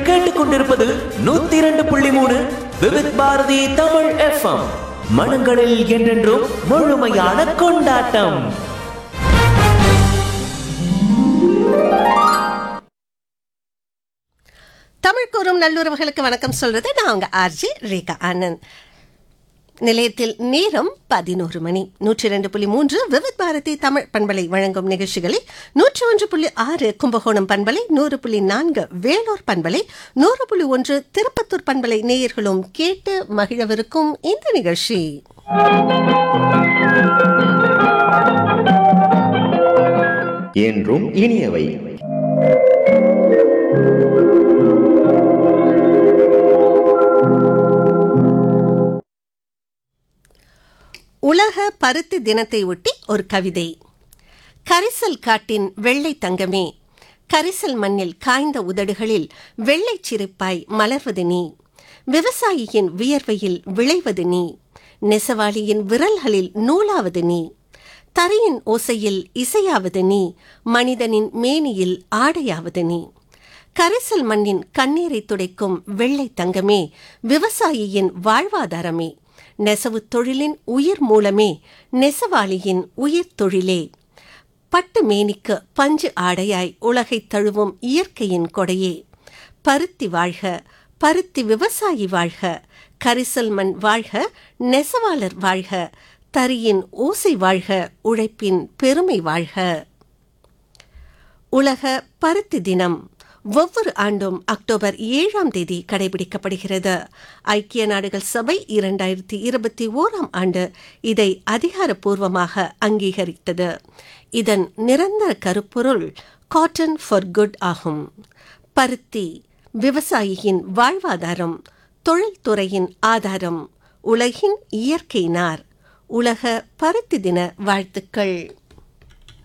கேட்டுக்கொண்டிருப்பது நூத்தி இரண்டு புள்ளி மூணு விவித் பாரதி தமிழ் எஃப்எம் மனங்களில் என்றென்றும் முழுமையான கொண்டாட்டம் தமிழ் கூறும் நல்லுறவுகளுக்கு வணக்கம் சொல்றது நான் உங்க ஆர்ஜி ரேகா ஆனந்த் நிலையத்தில் நேரம் பதினோரு மணி நூற்றி ரெண்டு புள்ளி மூன்று விவித் பாரதி தமிழ் பண்பலை வழங்கும் நிகழ்ச்சிகளை நூற்றி ஒன்று புள்ளி ஆறு கும்பகோணம் பண்பலை நூறு புள்ளி நான்கு வேலூர் பண்பலை நூறு புள்ளி ஒன்று திருப்பத்தூர் பண்பலை நேயர்களும் கேட்டு மகிழவிருக்கும் இந்த நிகழ்ச்சி என்றும் இனியவை உலக பருத்தி தினத்தை ஒட்டி ஒரு கவிதை கரிசல் காட்டின் வெள்ளை தங்கமே கரிசல் மண்ணில் காய்ந்த உதடுகளில் வெள்ளைச் சிரிப்பாய் மலர்வது நீ விவசாயியின் வியர்வையில் விளைவது நீ நெசவாளியின் விரல்களில் நூலாவது நீ தரையின் ஓசையில் இசையாவது நீ மனிதனின் மேனியில் ஆடையாவது நீ கரிசல் மண்ணின் கண்ணீரை துடைக்கும் வெள்ளை தங்கமே விவசாயியின் வாழ்வாதாரமே நெசவு தொழிலின் உயிர் மூலமே நெசவாளியின் உயிர் தொழிலே பட்டு மேனிக்கு பஞ்சு ஆடையாய் உலகைத் தழுவும் இயற்கையின் கொடையே பருத்தி வாழ்க பருத்தி விவசாயி வாழ்க கரிசல் மண் வாழ்க நெசவாளர் வாழ்க தரியின் ஓசை வாழ்க உழைப்பின் பெருமை வாழ்க உலக பருத்தி தினம் ஒவ்வொரு ஆண்டும் அக்டோபர் ஏழாம் தேதி கடைபிடிக்கப்படுகிறது ஐக்கிய நாடுகள் சபை இரண்டாயிரத்தி இருபத்தி ஓராம் ஆண்டு இதை அதிகாரப்பூர்வமாக அங்கீகரித்தது இதன் நிரந்தர கருப்பொருள் காட்டன் ஃபார் குட் ஆகும் பருத்தி விவசாயியின் வாழ்வாதாரம் தொழில்துறையின் ஆதாரம் உலகின் இயற்கை நார் உலக பருத்தி தின வாழ்த்துக்கள்